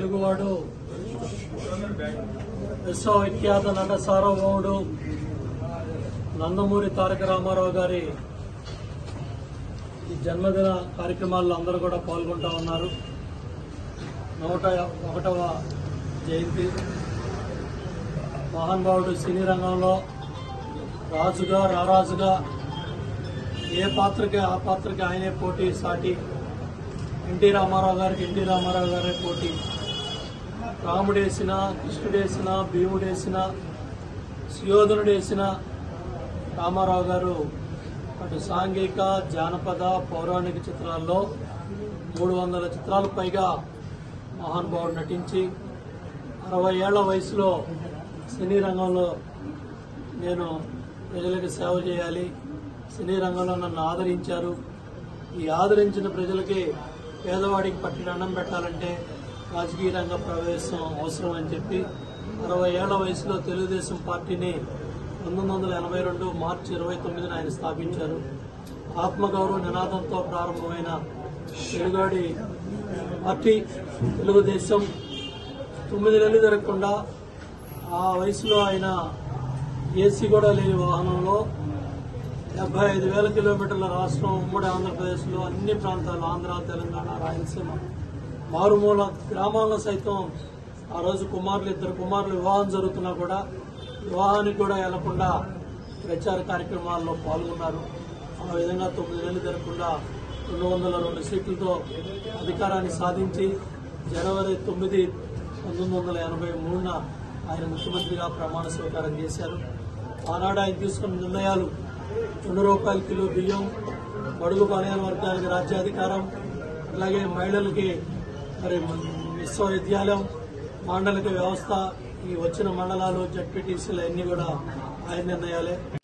తెలుగువాడు విశ్వవిఖ్యాత నట సార్వభౌముడు నందమూరి తారక రామారావు గారి ఈ జన్మదిన కార్యక్రమాల్లో అందరూ కూడా పాల్గొంటా ఉన్నారు నూట ఒకటవ జయంతి మహానుభావుడు సినీ రంగంలో రాజుగా రారాజుగా ఏ పాత్రకి ఆ పాత్రకి ఆయనే పోటీ సాటి ఎన్టీ రామారావు గారికి ఎన్టీ రామారావు గారే పోటీ రాముడేసిన కృష్ణుడేసిన భీముడేసిన సుయోధనుడేసిన రామారావు గారు అటు సాంఘిక జానపద పౌరాణిక చిత్రాల్లో మూడు వందల చిత్రాలకు పైగా మహానుభావుడు నటించి అరవై ఏళ్ల వయసులో సినీ రంగంలో నేను ప్రజలకు సేవ చేయాలి సినీ రంగంలో నన్ను ఆదరించారు ఈ ఆదరించిన ప్రజలకి పేదవాడికి పట్టిన అన్నం పెట్టాలంటే రాజకీయ రంగ ప్రవేశం అవసరం అని చెప్పి అరవై ఏళ్ల వయసులో తెలుగుదేశం పార్టీని పంతొమ్మిది వందల ఎనభై రెండు మార్చి ఇరవై తొమ్మిదిన ఆయన స్థాపించారు ఆత్మగౌరవ నినాదంతో ప్రారంభమైన తెలుగాడి పార్టీ తెలుగుదేశం తొమ్మిది నెలలు జరగకుండా ఆ వయసులో ఆయన ఏసీ కూడా లేని వాహనంలో డెబ్బై ఐదు వేల కిలోమీటర్ల రాష్ట్రం ఉమ్మడి ఆంధ్రప్రదేశ్లో అన్ని ప్రాంతాలు ఆంధ్ర తెలంగాణ రాయలసీమ మారుమూల గ్రామాల్లో సైతం ఆ రోజు కుమారులు ఇద్దరు కుమారులు వివాహం జరుగుతున్నా కూడా వివాహానికి కూడా వెళ్లకుండా ప్రచార కార్యక్రమాల్లో పాల్గొన్నారు ఆ విధంగా తొమ్మిది నెలలు జరగకుండా రెండు వందల రెండు సీట్లతో అధికారాన్ని సాధించి జనవరి తొమ్మిది పంతొమ్మిది వందల ఎనభై మూడున ఆయన ముఖ్యమంత్రిగా ప్రమాణ స్వీకారం చేశారు ఆనాడు ఆయన తీసుకున్న నిర్ణయాలు రెండు రూపాయల కిలో బియ్యం బడుగు బలయాల వర్గానికి రాజ్యాధికారం అలాగే మహిళలకి మరి విశ్వవిద్యాలయం మాండలిక వ్యవస్థ ఈ వచ్చిన మండలాలు జడ్పీటీసీలు అన్ని కూడా ఆయన నిర్ణయాలే